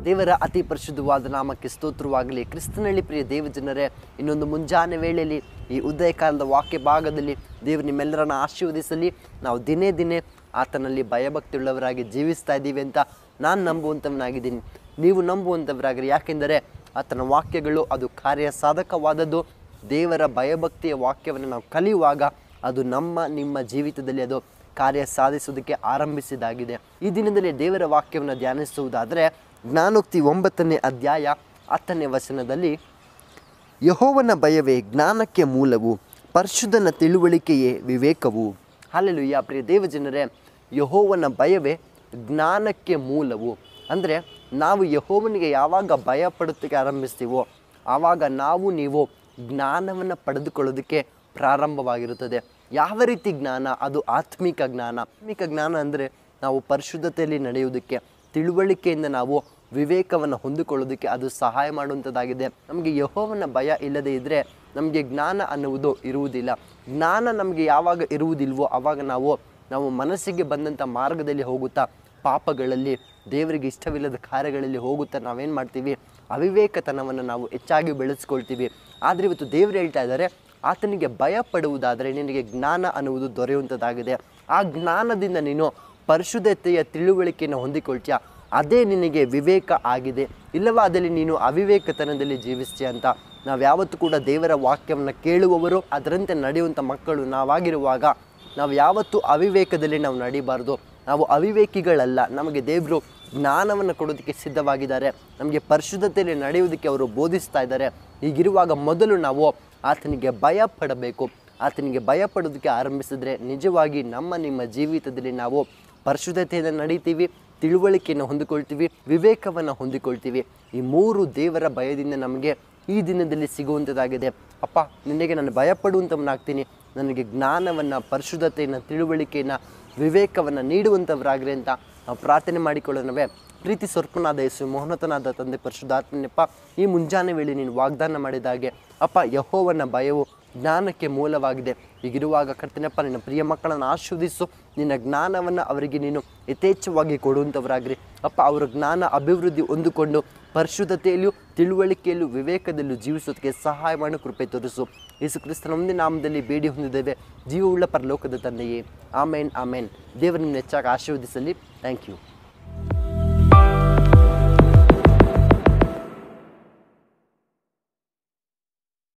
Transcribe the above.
ದೇವರ ಅತಿ ಪರಿಶುದ್ಧವಾದ ನಾಮಕ್ಕೆ ಸ್ತೋತ್ರವಾಗಲಿ ಕ್ರಿಸ್ತನಳ್ಳಿ ಪ್ರಿಯ ದೇವಜನರೇ ಇನ್ನೊಂದು ಮುಂಜಾನೆ ವೇಳೆಯಲ್ಲಿ ಈ ಉದಯ ಕಾಲದ ವಾಕ್ಯ ಭಾಗದಲ್ಲಿ ದೇವರು ನಿಮ್ಮೆಲ್ಲರನ್ನ ಆಶೀರ್ವದಿಸಲಿ ನಾವು ದಿನೇ ದಿನೇ ಆತನಲ್ಲಿ ಭಯಭಕ್ತಿಯುಳ್ಳವರಾಗಿ ಜೀವಿಸ್ತಾ ಇದ್ದೀವಿ ಅಂತ ನಾನು ನಂಬುವಂಥವನಾಗಿದ್ದೀನಿ ನೀವು ನಂಬುವಂಥವರಾಗಿರಿ ಯಾಕೆಂದರೆ ಆತನ ವಾಕ್ಯಗಳು ಅದು ಕಾರ್ಯ ಸಾಧಕವಾದದ್ದು ದೇವರ ಭಯಭಕ್ತಿಯ ವಾಕ್ಯವನ್ನು ನಾವು ಕಲಿಯುವಾಗ ಅದು ನಮ್ಮ ನಿಮ್ಮ ಜೀವಿತದಲ್ಲಿ ಅದು ಕಾರ್ಯ ಸಾಧಿಸುವುದಕ್ಕೆ ಆರಂಭಿಸಿದಾಗಿದೆ ಈ ದಿನದಲ್ಲಿ ದೇವರ ವಾಕ್ಯವನ್ನು ಧ್ಯಾನಿಸುವುದಾದರೆ ಜ್ಞಾನೋಕ್ತಿ ಒಂಬತ್ತನೇ ಅಧ್ಯಾಯ ಹತ್ತನೇ ವಚನದಲ್ಲಿ ಯಹೋವನ ಭಯವೇ ಜ್ಞಾನಕ್ಕೆ ಮೂಲವು ಪರಿಶುದ್ಧನ ತಿಳುವಳಿಕೆಯೇ ವಿವೇಕವು ಹಾಲೆಲುಯ್ಯ ಪ್ರಿಯ ದೇವಜನರೇ ಯಹೋವನ ಭಯವೇ ಜ್ಞಾನಕ್ಕೆ ಮೂಲವು ಅಂದರೆ ನಾವು ಯಹೋವನಿಗೆ ಯಾವಾಗ ಭಯ ಪಡುತ್ತಕ್ಕೆ ಆರಂಭಿಸ್ತೀವೋ ಆವಾಗ ನಾವು ನೀವು ಜ್ಞಾನವನ್ನು ಪಡೆದುಕೊಳ್ಳೋದಕ್ಕೆ ಪ್ರಾರಂಭವಾಗಿರುತ್ತದೆ ಯಾವ ರೀತಿ ಜ್ಞಾನ ಅದು ಆತ್ಮಿಕ ಜ್ಞಾನ ಆತ್ಮಿಕ ಜ್ಞಾನ ಅಂದರೆ ನಾವು ಪರಿಶುದ್ಧತೆಯಲ್ಲಿ ನಡೆಯುವುದಕ್ಕೆ ತಿಳುವಳಿಕೆಯಿಂದ ನಾವು ವಿವೇಕವನ್ನು ಹೊಂದಿಕೊಳ್ಳೋದಕ್ಕೆ ಅದು ಸಹಾಯ ಮಾಡುವಂಥದ್ದಾಗಿದೆ ನಮಗೆ ಯಹೋವನ ಭಯ ಇಲ್ಲದೇ ಇದ್ದರೆ ನಮಗೆ ಜ್ಞಾನ ಅನ್ನುವುದು ಇರುವುದಿಲ್ಲ ಜ್ಞಾನ ನಮಗೆ ಯಾವಾಗ ಇರುವುದಿಲ್ವೋ ಆವಾಗ ನಾವು ನಾವು ಮನಸ್ಸಿಗೆ ಬಂದಂಥ ಮಾರ್ಗದಲ್ಲಿ ಹೋಗುತ್ತಾ ಪಾಪಗಳಲ್ಲಿ ದೇವರಿಗೆ ಇಷ್ಟವಿಲ್ಲದ ಕಾರ್ಯಗಳಲ್ಲಿ ಹೋಗುತ್ತಾ ನಾವೇನು ಮಾಡ್ತೀವಿ ಅವಿವೇಕತನವನ್ನು ನಾವು ಹೆಚ್ಚಾಗಿ ಬೆಳೆಸ್ಕೊಳ್ತೀವಿ ಆದರೆ ಇವತ್ತು ದೇವರು ಹೇಳ್ತಾ ಇದ್ದಾರೆ ಆತನಿಗೆ ಭಯ ಪಡುವುದಾದರೆ ನಿನಗೆ ಜ್ಞಾನ ಅನ್ನುವುದು ದೊರೆಯುವಂಥದ್ದಾಗಿದೆ ಆ ಜ್ಞಾನದಿಂದ ನೀನು ಪರಿಶುದ್ಧತೆಯ ತಿಳುವಳಿಕೆಯನ್ನು ಹೊಂದಿಕೊಳ್ತೀಯ ಅದೇ ನಿನಗೆ ವಿವೇಕ ಆಗಿದೆ ಇಲ್ಲವಾದಲ್ಲಿ ನೀನು ಅವಿವೇಕತನದಲ್ಲಿ ಜೀವಿಸ್ತೀಯ ಅಂತ ನಾವು ಯಾವತ್ತೂ ಕೂಡ ದೇವರ ವಾಕ್ಯವನ್ನು ಕೇಳುವವರು ಅದರಂತೆ ನಡೆಯುವಂಥ ಮಕ್ಕಳು ನಾವಾಗಿರುವಾಗ ನಾವು ಯಾವತ್ತೂ ಅವಿವೇಕದಲ್ಲಿ ನಾವು ನಡಿಬಾರ್ದು ನಾವು ಅವಿವೇಕಿಗಳಲ್ಲ ನಮಗೆ ದೇವರು ಜ್ಞಾನವನ್ನು ಕೊಡೋದಕ್ಕೆ ಸಿದ್ಧವಾಗಿದ್ದಾರೆ ನಮಗೆ ಪರಿಶುದ್ಧತೆಯಲ್ಲಿ ನಡೆಯುವುದಕ್ಕೆ ಅವರು ಬೋಧಿಸ್ತಾ ಇದ್ದಾರೆ ಹೀಗಿರುವಾಗ ಮೊದಲು ನಾವು ಆತನಿಗೆ ಭಯ ಪಡಬೇಕು ಆತನಿಗೆ ಭಯ ಪಡೋದಕ್ಕೆ ಆರಂಭಿಸಿದ್ರೆ ನಿಜವಾಗಿ ನಮ್ಮ ನಿಮ್ಮ ಜೀವಿತದಲ್ಲಿ ನಾವು ಪರಿಶುದ್ಧತೆಯಿಂದ ನಡೀತೀವಿ ತಿಳುವಳಿಕೆಯನ್ನು ಹೊಂದಿಕೊಳ್ತೀವಿ ವಿವೇಕವನ್ನು ಹೊಂದಿಕೊಳ್ತೀವಿ ಈ ಮೂರು ದೇವರ ಭಯದಿಂದ ನಮಗೆ ಈ ದಿನದಲ್ಲಿ ಸಿಗುವಂಥದ್ದಾಗಿದೆ ಅಪ್ಪ ನಿನಗೆ ನಾನು ಭಯಪಡುವಂಥವನಾಗ್ತೀನಿ ನನಗೆ ಜ್ಞಾನವನ್ನು ಪರಿಶುದ್ಧತೆಯನ್ನು ತಿಳುವಳಿಕೆಯನ್ನು ವಿವೇಕವನ್ನು ನೀಡುವಂಥವರಾಗ್ರಿ ಅಂತ ನಾವು ಪ್ರಾರ್ಥನೆ ಮಾಡಿಕೊಳ್ಳೋಣವೇ ಪ್ರೀತಿ ಸ್ವರ್ಪನಾದ ಯೇಸು ಮೋಹನತನಾದ ತಂದೆ ಪರಿಶುದ್ಧಾತ್ಮನಪ್ಪ ಈ ಮುಂಜಾನೆ ವೇಳೆ ನೀನು ವಾಗ್ದಾನ ಮಾಡಿದ ಹಾಗೆ ಅಪ್ಪ ಯಹೋವನ ಭಯವು ಜ್ಞಾನಕ್ಕೆ ಮೂಲವಾಗಿದೆ ಹೀಗಿರುವಾಗ ಕರ್ತನಪ್ಪ ನಿನ್ನ ಪ್ರಿಯ ಮಕ್ಕಳನ್ನು ಆಶೀರ್ವದಿಸು ನಿನ್ನ ಜ್ಞಾನವನ್ನು ಅವರಿಗೆ ನೀನು ಯಥೇಚ್ಛವಾಗಿ ಕೊಡುವಂಥವರಾಗ್ರಿ ಅಪ್ಪ ಅವರ ಜ್ಞಾನ ಅಭಿವೃದ್ಧಿ ಹೊಂದಿಕೊಂಡು ಪರಿಶುದ್ಧತೆಯಲ್ಲೂ ತಿಳುವಳಿಕೆಯಲ್ಲೂ ವಿವೇಕದಲ್ಲೂ ಜೀವಿಸೋದಕ್ಕೆ ಸಹಾಯ ಮಾಡೋ ಕೃಪೆ ತೋರಿಸು ಯೇಸು ಕ್ರಿಸ್ತನ ಒಂದೇ ನಾಮದಲ್ಲಿ ಬೇಡಿ ಹೊಂದಿದ್ದೇವೆ ಜೀವವುಳ್ಳ ಪರಲೋಕದ ತಂದೆಯೇ ಆಮೇನ್ ಆಮೇನ್ ದೇವರು ನಿಮ್ಮನ್ನು ಹೆಚ್ಚಾಗಿ ಆಶೀರ್ವದಿಸಲಿ ಥ್ಯಾಂಕ್ ಯು